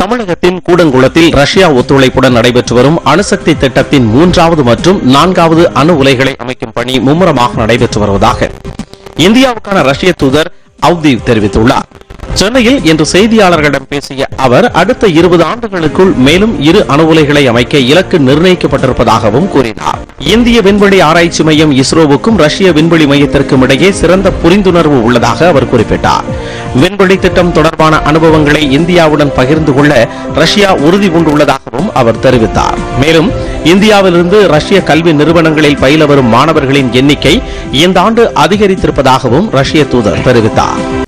தமிழகத்தின் கூடங்குளத்தில் ரஷ்யா ஒத்துழைப்புடன் நடைபெற்று வரும் அணுசக்தி திட்டத்தின் மூன்றாவது மற்றும் நான்காவது அணு உலைகளை அமைக்கும் பணி மும்முரமாக நடைபெற்று வருவதாக இந்தியாவுக்கான ரஷ்ய தூதர் அவ்தீவ் தெரிவித்துள்ளார் சென்னையில் இன்று செய்தியாளர்களிடம் பேசிய அவர் அடுத்த இருபது ஆண்டுகளுக்குள் மேலும் இரு அணு உலைகளை அமைக்க இலக்கு நிர்ணயிக்கப்பட்டிருப்பதாகவும் கூறினார் இந்திய விண்வெளி ஆராய்ச்சி மையம் இஸ்ரோவுக்கும் ரஷ்ய விண்வெளி மையத்திற்கும் இடையே சிறந்த புரிந்துணர்வு உள்ளதாக அவர் குறிப்பிட்டார் விண்வெளி திட்டம் தொடர்பான அனுபவங்களை இந்தியாவுடன் பகிர்ந்து கொள்ள ரஷ்யா உறுதி பூண்டுள்ளதாகவும் அவர் தெரிவித்தார் மேலும் இந்தியாவிலிருந்து ரஷ்ய கல்வி நிறுவனங்களில் பயில வரும் மாணவர்களின் எண்ணிக்கை இந்த ஆண்டு அதிகரித்திருப்பதாகவும் ரஷ்ய தூதர் தெரிவித்தார்